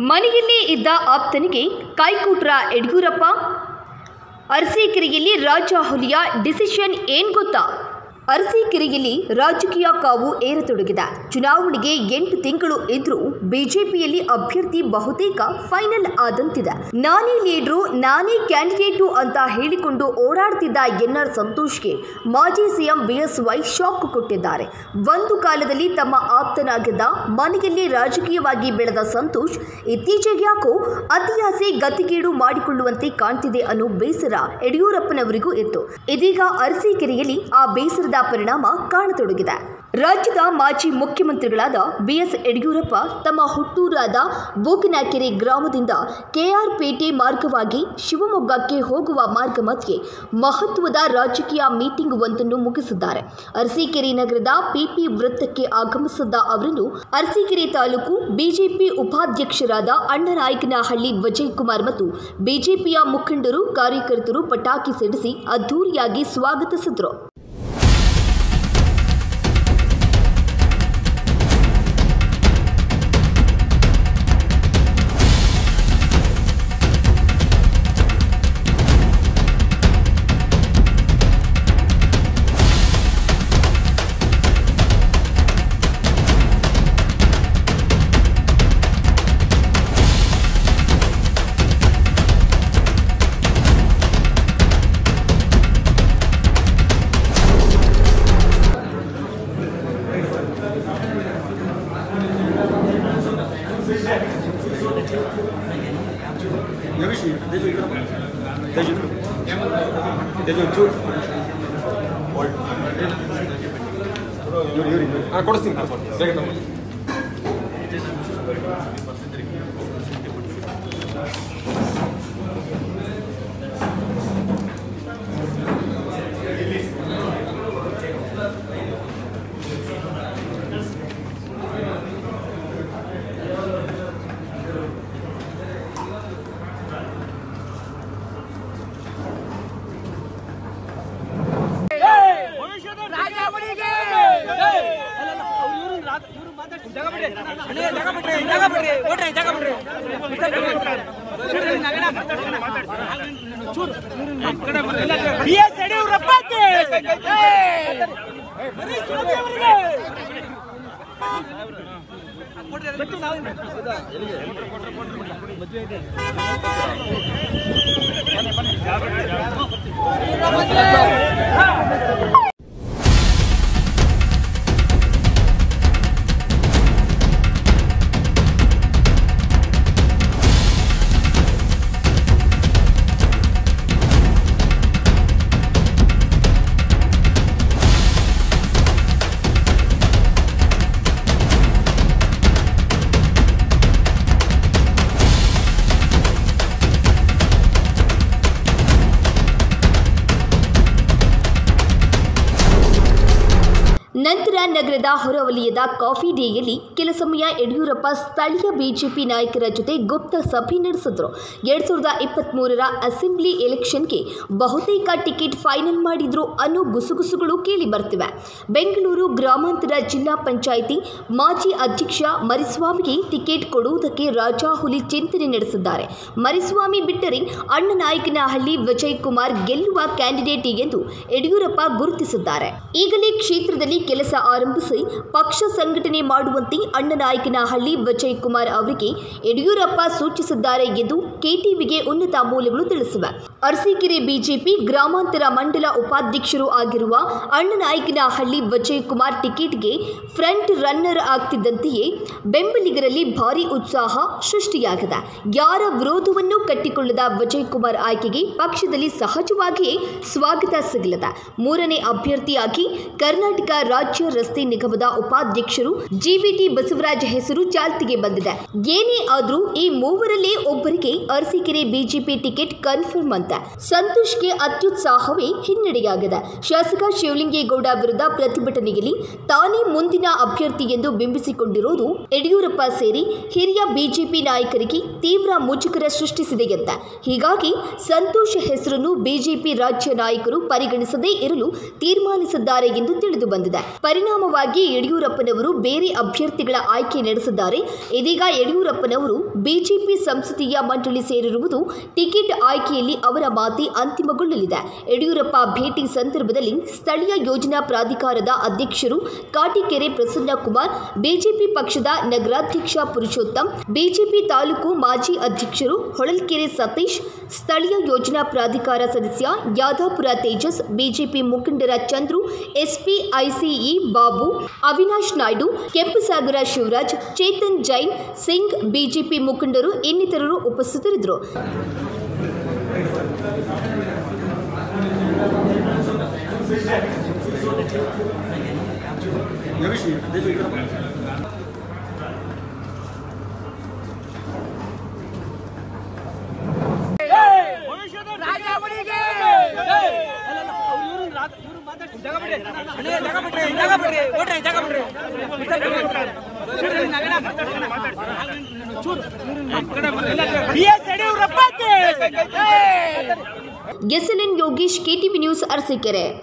ಮನೆಯಲ್ಲೇ ಇದ್ದ ಆಪ್ತನಿಗೆ ಕೈಕೊಟ್ರ ಯಡಿಯೂರಪ್ಪ ಅರಸೀಕೆರೆಯಲ್ಲಿ ರಾಜ ಹುಲಿಯ ಡಿಸಿಷನ್ ಏನ್ ಗೊತ್ತಾ ಅರಸೀಕೆರೆಯಲ್ಲಿ ರಾಜಕೀಯ ಕಾವು ಏರತೊಡಗಿದೆ ಚುನಾವಣೆಗೆ ಎಂಟು ತಿಂಗಳು ಇದ್ರೂ ಬಿಜೆಪಿಯಲ್ಲಿ ಅಭ್ಯರ್ಥಿ ಬಹುತೇಕ ಫೈನಲ್ ಆದಂತಿದೆ ನಾನೇ ಲೀಡ್ರು ನಾನೇ ಕ್ಯಾಂಡಿಡೇಟು ಅಂತ ಹೇಳಿಕೊಂಡು ಓಡಾಡ್ತಿದ್ದ ಎನ್ಆರ್ ಸಂತೋಷ್ಗೆ ಮಾಜಿ ಸಿಎಂ ಬಿಎಸ್ವೈ ಶಾಕ್ ಕೊಟ್ಟಿದ್ದಾರೆ ಒಂದು ಕಾಲದಲ್ಲಿ ತಮ್ಮ ಆಪ್ತನಾಗಿದ್ದ ಮನೆಯಲ್ಲಿ ರಾಜಕೀಯವಾಗಿ ಬೆಳೆದ ಸಂತೋಷ್ ಇತ್ತೀಚೆಗೆ ಯಾಕೋ ಅತಿಯಾಸೆ ಗತಿಗೇಡು ಮಾಡಿಕೊಳ್ಳುವಂತೆ ಕಾಣ್ತಿದೆ ಅನ್ನೋ ಬೇಸರ ಯಡಿಯೂರಪ್ಪನವರಿಗೂ ಇತ್ತು ಇದೀಗ ಅರಸೀಕೆರೆಯಲ್ಲಿ ಆ ಬೇಸರದ ಪರಿಣಾಮ ಕಾಣತೊಡಗಿದೆ ರಾಜ್ಯದ ಮಾಜಿ ಮುಖ್ಯಮಂತ್ರಿಗಳಾದ ಬಿಎಸ್ ಯಡಿಯೂರಪ್ಪ ತಮ್ಮ ಹುಟ್ಟೂರಾದ ಬೂಕನಕೆರೆ ಗ್ರಾಮದಿಂದ ಕೆಆರ್ ಪೇಟೆ ಮಾರ್ಗವಾಗಿ ಶಿವಮೊಗ್ಗಕ್ಕೆ ಹೋಗುವ ಮಾರ್ಗ ಮಧ್ಯೆ ಮಹತ್ವದ ರಾಜಕೀಯ ಮೀಟಿಂಗ್ ಒಂದನ್ನು ಮುಗಿಸಿದ್ದಾರೆ ಅರಸೀಕೆರೆ ನಗರದ ಪಿಪಿ ವೃತ್ತಕ್ಕೆ ಆಗಮಿಸಿದ್ದ ಅವರನ್ನು ಅರಸೀಕೆರೆ ತಾಲೂಕು ಬಿಜೆಪಿ ಉಪಾಧ್ಯಕ್ಷರಾದ ಅಣ್ಣನಾಯಕನಹಳ್ಳಿ ವಿಜಯ್ ಕುಮಾರ್ ಮತ್ತು ಬಿಜೆಪಿಯ ಮುಖಂಡರು ಕಾರ್ಯಕರ್ತರು ಪಟಾಕಿ ಸಿಡಿಸಿ ಅದ್ದೂರಿಯಾಗಿ ಸ್ವಾಗತಿಸಿದರು 여기 씨, 내줘 이거. 내줘. 내줘 쭉. 요리 요리. 아, ಕೊಡಿಸ್ತೀನಿ ಬೇಗ ತಗೊಂಡು ಭವಿಷ್ಯದ ರಾಜಾವಳಿಗೆ ಜಾಗ ಬಿಡ್ರಿ ಅಣ್ಣ, ಜಾಗ ಬಿಡ್ರಿ ಜಾಗ ಬಿಡ್ರಿ ಓಡ್ರಿ ಜಾಗ ಬಿಡ್ರಿ ಬಿ ಎಸ್ ಯಡಿಯೂರಪ್ಪಕ್ಕೆ ಹರೀಶ್ ಮೋದಿ ಅವರಿಗೆ ನಂತರ ನಗರದ ಹೊರವಲಯದ ಕಾಫಿ ಡೇಯಲ್ಲಿ ಕೆಲ ಸಮಯ ಯಡಿಯೂರಪ್ಪ ಸ್ಥಳೀಯ ಬಿಜೆಪಿ ನಾಯಕರ ಜೊತೆ ಗುಪ್ತ ಸಭೆ ನಡೆಸಿದ್ರು ಎರಡ್ ಸಾವಿರದ ಇಪ್ಪತ್ತ್ಮೂರರ ಅಸೆಂಬ್ಲಿ ಎಲೆಕ್ಷನ್ಗೆ ಬಹುತೇಕ ಟಿಕೆಟ್ ಫೈನಲ್ ಮಾಡಿದ್ರು ಅನ್ನೋ ಗುಸುಗುಸುಗಳು ಕೇಳಿ ಬರ್ತಿವೆ ಬೆಂಗಳೂರು ಗ್ರಾಮಾಂತರ ಜಿಲ್ಲಾ ಪಂಚಾಯಿತಿ ಮಾಜಿ ಅಧ್ಯಕ್ಷ ಮರಿಸ್ವಾಮಿಗೆ ಟಿಕೆಟ್ ಕೊಡುವುದಕ್ಕೆ ರಾಜಾಹುಲಿ ಚಿಂತನೆ ನಡೆಸಿದ್ದಾರೆ ಮರಿಸ್ವಾಮಿ ಬಿಟ್ಟರೆ ಅಣ್ಣನಾಯಕನಹಳ್ಳಿ ವಿಜಯ್ ಕುಮಾರ್ ಗೆಲ್ಲುವ ಕ್ಯಾಂಡಿಡೇಟ್ ಎಂದು ಯಡಿಯೂರಪ್ಪ ಗುರುತಿಸಿದ್ದಾರೆ ಈಗಲೇ ಕ್ಷೇತ್ರದಲ್ಲಿ ಕೆಲಸ ಆರಂಭಿಸಿ ಪಕ್ಷ ಸಂಘಟನೆ ಮಾಡುವಂತೆ ಅಣ್ಣನಾಯಕನಹಳ್ಳಿ ವಿಜಯ್ ಕುಮಾರ್ ಅವರಿಗೆ ಯಡಿಯೂರಪ್ಪ ಸೂಚಿಸಿದ್ದಾರೆ ಎಂದು ಕೆಟಿವಿಗೆ ಉನ್ನತ ಮೂಲಗಳು ತಿಳಿಸಿವೆ ಅರಸೀಕೆರೆ ಬಿಜೆಪಿ ಗ್ರಾಮಾಂತರ ಮಂಡಲ ಉಪಾಧ್ಯಕ್ಷರು ಆಗಿರುವ ಅಣ್ಣನಾಯಕನಹಳ್ಳಿ ವಿಜಯ್ ಕುಮಾರ್ ಟಿಕೆಟ್ಗೆ ಫ್ರಂಟ್ ರನ್ನರ್ ಆಗ್ತಿದ್ದಂತೆಯೇ ಬೆಂಬಲಿಗರಲ್ಲಿ ಭಾರಿ ಉತ್ಸಾಹ ಸೃಷ್ಟಿಯಾಗಿದೆ ಯಾರ ವಿರೋಧವನ್ನು ಕಟ್ಟಿಕೊಳ್ಳದ ವಿಜಯ್ ಕುಮಾರ್ ಆಯ್ಕೆಗೆ ಪಕ್ಷದಲ್ಲಿ ಸಹಜವಾಗಿಯೇ ಸ್ವಾಗತ ಸಿಗಲಿದೆ ಮೂರನೇ ಅಭ್ಯರ್ಥಿಯಾಗಿ ಕರ್ನಾಟಕ ರಾಜ್ಯ ರಸ್ತೆ ನಿಗಮದ ಉಪಾಧ್ಯಕ್ಷರು ಜಿವಿಟಿ ಬಸವರಾಜ್ ಹೆಸರು ಚಾಲ್ತಿಗೆ ಬಂದಿದೆ ಏನೇ ಆದ್ರೂ ಈ ಮೂವರಲ್ಲೇ ಒಬ್ಬರಿಗೆ ಅರಸೀಕೆರೆ ಬಿಜೆಪಿ ಟಿಕೆಟ್ ಕನ್ಫರ್ಮ್ ಅಂತ ಸಂತೋಷ್ಗೆ ಅತ್ಯುತ್ಸಾಹವೇ ಹಿನ್ನಡೆಯಾಗಿದೆ ಶಾಸಕ ಶಿವಲಿಂಗೇಗೌಡ ವಿರುದ್ಧ ಪ್ರತಿಭಟನೆಯಲ್ಲಿ ತಾನೇ ಮುಂದಿನ ಅಭ್ಯರ್ಥಿ ಎಂದು ಬಿಂಬಿಸಿಕೊಂಡಿರುವುದು ಯಡಿಯೂರಪ್ಪ ಸೇರಿ ಹಿರಿಯ ಬಿಜೆಪಿ ನಾಯಕರಿಗೆ ತೀವ್ರ ಮುಜುಗರ ಸೃಷ್ಟಿಸಿದೆಯಂತೆ ಹೀಗಾಗಿ ಸಂತೋಷ್ ಹೆಸರನ್ನು ಬಿಜೆಪಿ ರಾಜ್ಯ ನಾಯಕರು ಪರಿಗಣಿಸದೇ ಇರಲು ತೀರ್ಮಾನಿಸಿದ್ದಾರೆ ಎಂದು ತಿಳಿದು ಬಂದಿದೆ ಪರಿಣಾಮವಾಗಿ ವಿರುದ್ಧವಾಗಿ ಯಡಿಯೂರಪ್ಪನವರು ಬೇರೆ ಅಭ್ಯರ್ಥಿಗಳ ಆಯ್ಕೆ ನಡೆಸಿದ್ದಾರೆ ಇದೀಗ ಯಡಿಯೂರಪ್ಪನವರು ಬಿಜೆಪಿ ಸಂಸದೀಯ ಮಂಡಳಿ ಸೇರಿರುವುದು ಟಿಕೆಟ್ ಆಯ್ಕೆಯಲ್ಲಿ ಅವರ ಮಾತಿ ಅಂತಿಮಗೊಳ್ಳಲಿದೆ ಯಡಿಯೂರಪ್ಪ ಭೇಟಿ ಸಂದರ್ಭದಲ್ಲಿ ಸ್ಥಳೀಯ ಯೋಜನಾ ಪ್ರಾಧಿಕಾರದ ಅಧ್ಯಕ್ಷರು ಕಾಟಿಕೆರೆ ಪ್ರಸನ್ನ ಕುಮಾರ್ ಬಿಜೆಪಿ ಪಕ್ಷದ ನಗರಾಧ್ಯಕ್ಷ ಪುರುಷೋತ್ತಮ್ ಬಿಜೆಪಿ ತಾಲೂಕು ಮಾಜಿ ಅಧ್ಯಕ್ಷರು ಹೊಳಲ್ಕೆರೆ ಸತೀಶ್ ಸ್ಥಳೀಯ ಯೋಜನಾ ಪ್ರಾಧಿಕಾರ ಸದಸ್ಯ ಯಾದವಪುರ ತೇಜಸ್ ಬಿಜೆಪಿ ಮುಖಂಡರ ಚಂದ್ರು ಎಸ್ಪಿಐಸಿಇ ಬಾಬು ಅವಿನಾಶ್ ನಾಯ್ಡು ಕೆಂಪಸಾಗರ ಶಿವರಾಜ್ ಚೇತನ್ ಜೈನ್ ಸಿಂಗ್ ಬಿಜೆಪಿ ಮುಖಂಡರು ಇನ್ನಿತರರು ಉಪಸ್ಥಿತರಿದ್ದರು ಯೋಗೇಶ್ ದೇಶ ಯಡಿಯೂರಪ್ಪ ಭವಿಷ್ಯದ ರಾಜಾವಳಿಗೆ ಜಾಗ ಬಿಡ್ರಿ ಅಣ್ಣ ಜಾಗ ಬಿಡ್ರಿ ಜಾಗ ಬಿಡ್ರಿ ಓಡ್ರಿ ಜಾಗ ಬಿಡ್ರಿ B S Yediyurappa SLN Yogesh KTV news Arsikere